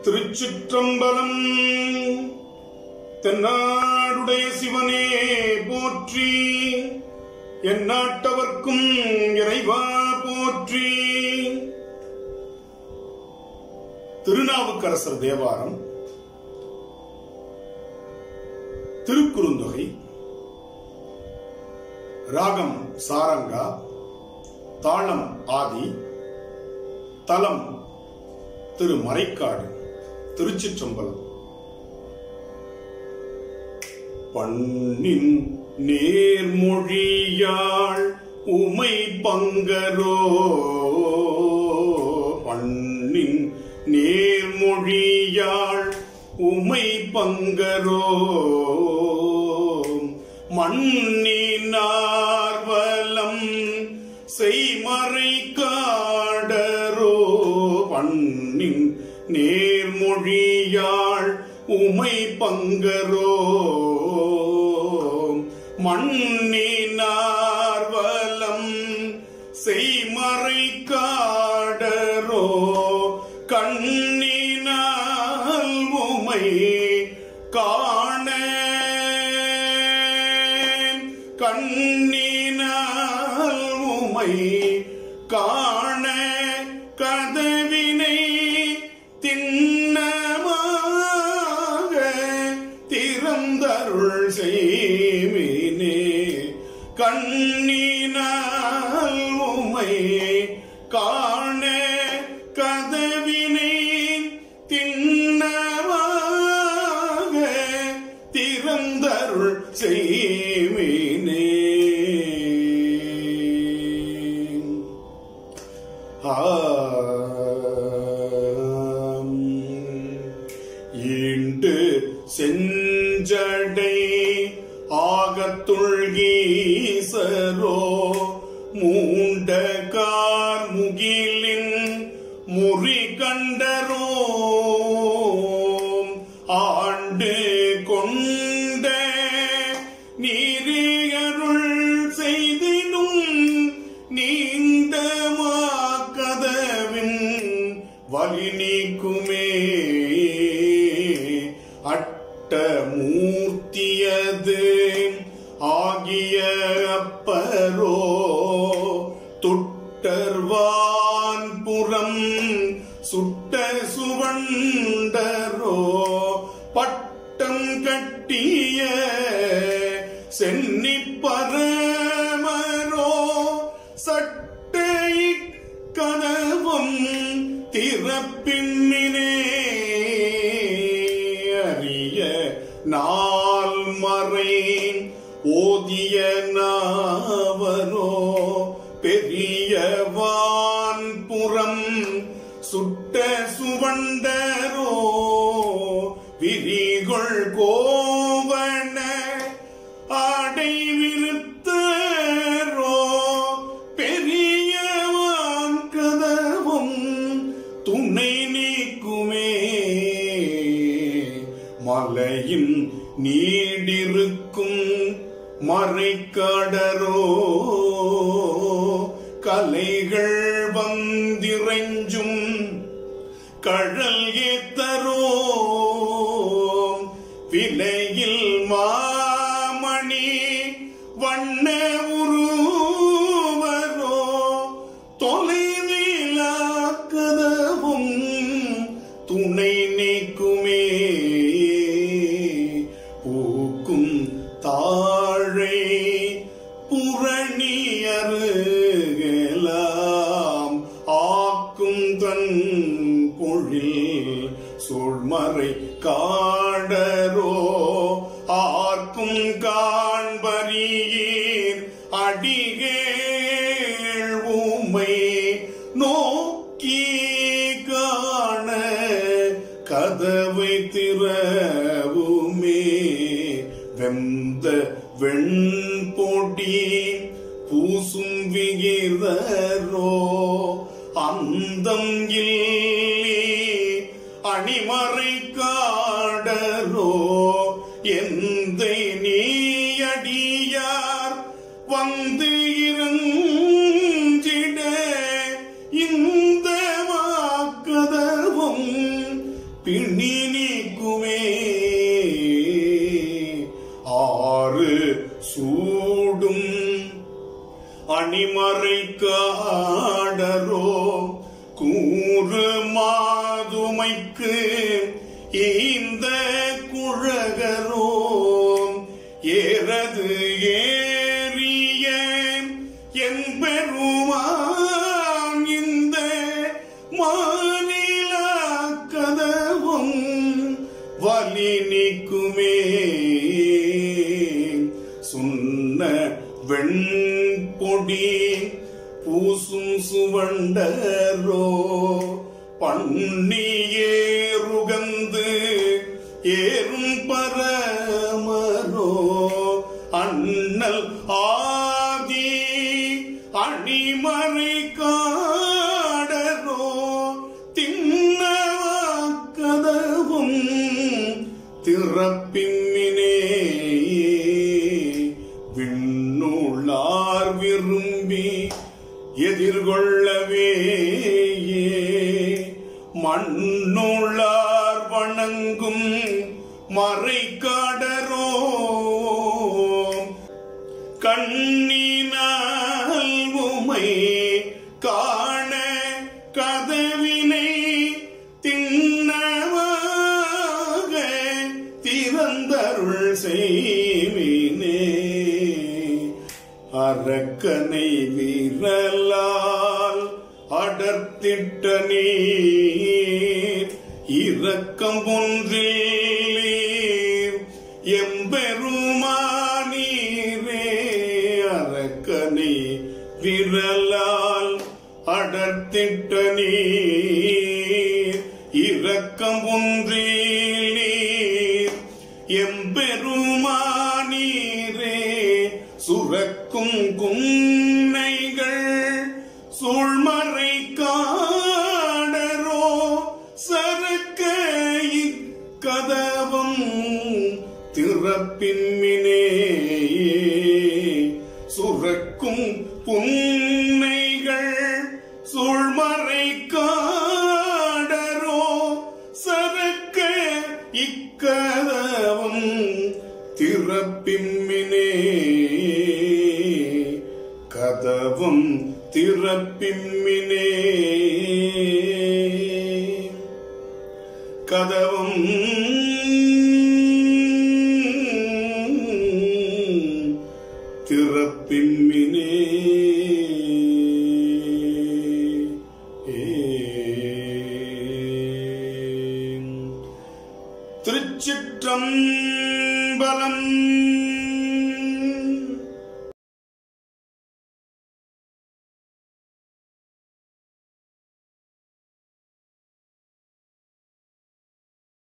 திருச்சிற்றம்பலம் தென்னாடுடைய சிவனே போற்றி எந்நாட்டவர்க்கும் இறைவா போற்றி திருநாவுக்கரசர் தேவாரம் திருக்குறுந்தொகை ராகம் சாரங்கா தாளம் ஆதி தலம் திரு மறைக்காடு திருச்சிற்றம்பலம் பண்ணின் நேர்மொழியாள் உமை பங்கரோ பண்ணின் நேர்மொழியாள் உமை பங்கரோ மண்ணினார்வலம் செய்மறை காடரோ பண்ணின் நேர்மொழியாள் உமை பங்கரோ மண்ணினார்வலம் செய்மறை காடரோ கண்ணினால் உமை காண கண்ணினால் உமை காண கதவினை திண்ணமாக திறந்தருள் செய்வினே கண்ணினால் உமை காண கதவினை திண்ணமாக திறந்தருள் செய்வினே ஆம். ஈண்டு செஞ்சடை ஆகத்துள்கீசரோ மூண்ட கார் முகிலின் முறி கண்டரோ ஆண்டு கொண்ட நீரியருள் செய்தினும் நீண்ட மாக்கதவின் வழி நீக்குமே அட்டமூர்த்தியது ஆகிய அப்பரோ துட்டர்வான் புறம் சுட்ட சுவண்டரோ பட்டம் கட்டிய சென்னி பரமரோ சட்டை கனவும் திறப்பின்னினே அறிய நாள் மறை ஓதிய நாவரோ பெரியவான் புறம் சுட்ட சுவண்டரோ விரிகொள் கோவண ஆடை விருத்தரோ பெரியவான் கதவும் துணை நீக்குமே மலையின் நீடிருக்கும் மறைக்காடரோ கலைகள் வந்திரைஞ்சும் கழல் ஏத்தரோ விலையில் மாமணி வண்ண உருவரோ தொலைவிலா கதவும் துணை நீக்குமே பூக்கும் தாழை புரணி அருகலாம் ஆக்கும் தன் பொழில் சூழ்மறை காடரோ ஆர்க்கும் காண்பரியீர் அடிகேள் உமை நோக்கி காண கதவை திறவுமே வெந்த வெண்பொடி பூசும் விகிதரோ அந்தம் இல்லி அணிமறை காடரோ எந்த நீயடியார் வந்து இருஞ்சிட இந்த வாக்கதவும் ஒரு மாதுமைக்கு இந்த குழகரோ ஏறது ஏறிய என் பெருமான் இந்த மாநில கதவும் வலி நீக்குமே சுண்ண வெண்பொடி பூசும் சுவண்டரோ பண்ணியேருகந்து ஏறும் பரமரோ அண்ணல் ஆதி அணிமறை காடரோ தின்னவாக்கதவும் திறப்பின்மினே விண்ணுளார் விரும்பி எதிர்கொள்ளவே மண்ணுளார் வணங்கும் மறைக்காடரோ கண்ணினால் உமை காண கதவினை தின்னவாக திறந்தருள் செய்வினே அரக்கனை விரலால் அடர்த்திட்ட நீர் இரக்கம் ஒன்றில் எம்பெருமானீரே அரக்கனை விரலால் அடர்த்திட்ட நீர் இரக்கம் ஒன்றில் எம்பெருமானீரே சுரக்கும் குன்னைகள் சூழ்மறை காடரோ சரக்க கதவம் திறப்பின்மினே சுரக்கும் புன்னைகள் சூழ்மறை காடரோ சரக்க இக்கதவம் திறப்பின்மினே கதவும் திறப்பின்மினே கதவும் திறப்பின்மினே திருச்சிற்றம்பலம்